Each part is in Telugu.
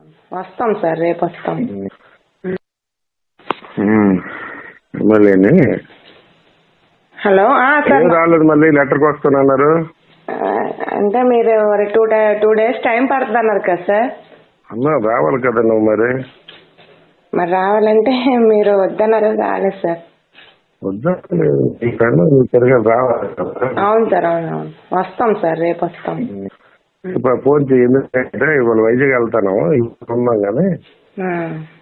వస్తాం సార్ రేపు వస్తాం ఉమ్. మళ్ళీ హలో ఆ, ఏం సార్ రాలేదు మళ్ళీ లెటర్కి వస్తానన్నారు ఆ, అంటే మీరు two day two days time పడుతుంది అన్నారు కదా సార్ అమ్మా రావాలి కదా నువ్వు మరి మరి రావాలంటే మీరు వద్దన్నారు రాలేదు సార్ వద్దా ఈ కన్నా నువ్వు తిరగా రావాలి కదా అవును సార్ అవును అవును వస్తాం సార్ రేపు వస్తాం ఇప్పుడు ఫోన్ చేయి ఎందుకంటే ఇవాళ వైజాగ్ వెళ్తాను ఇప్పుడు ఉన్నాం కానీ ఆ.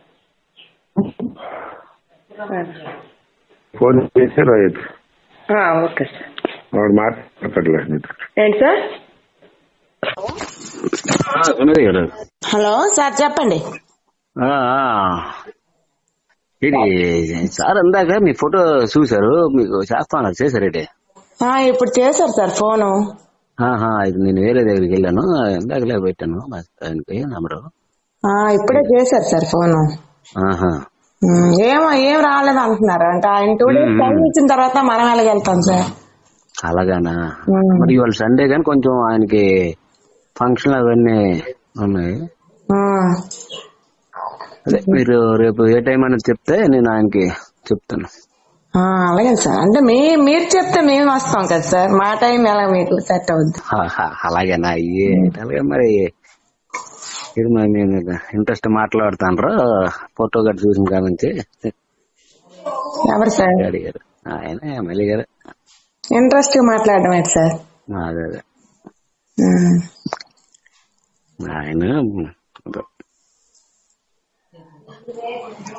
సరే. ఫోన్ చేసి రైట్ ఆ, ఓకే సార్ వాడు మాట్లాడలేదు నీతో ఏంటి సార్ ఉన్నది గారు హలో సార్ చెప్పండి ఆ, ఆ. ఇది సార్ అందాక మీ ఫోటో చూశారు మీకు చేస్తాను చేశారేటి ఆ, ఇప్పుడు చేశారు సార్ ఫోను ఆహా ఇది నేను వేరే దగ్గరికి వెళ్ళాను ఇందాకలే పెట్టాను మా ఆయనకి నంబరు ఆ, ఇప్పుడే చేశారు సార్ ఫోను ఆహా ఉమ్, ఏమో ఏం రాలేదు అంటున్నారు అంటే ఆయన టూ డేస్ టైం ఇచ్చిన తర్వాత మనం ఎలాగెళ్తాం సార్ అలాగానా ఉమ్. మరి ఇవాళ సండే కానీ కొంచెం ఆయనకి ఫంక్షన్ అవన్నీ ఉన్నాయి ఆ, అదే మీరు రేపు ఏ టైం అనేది చెప్తే నేను ఆయనకి చెప్తాను ఆ, అలాగే సార్ అంటే మీ మీరు చెప్తే మేము వస్తాం కదా సార్ మా టైం ఎలా మీకు సెట్ అవుద్ది ఆహా, అలాగేనా అయ్యే అలాగే మరి ఇది మరి నేను ఇంట్రెస్ట్ మాట్లాడుతాను ఫోటో గట్ట చూసిన కాడ నుంచి ఎవరు సార్ అడిగారు ఆయన ఎమ్మెల్యే గారు ఇంట్రెస్ట్ మాట్లాడడం ఏంటి సార్ అదే అదే ఉమ్. ఆయన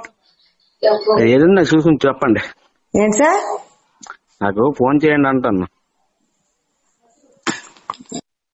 ఏదన్నా చూసుకుని చెప్పండి ఏంటి సార్ నాకు ఫోన్ చేయండి అంటాను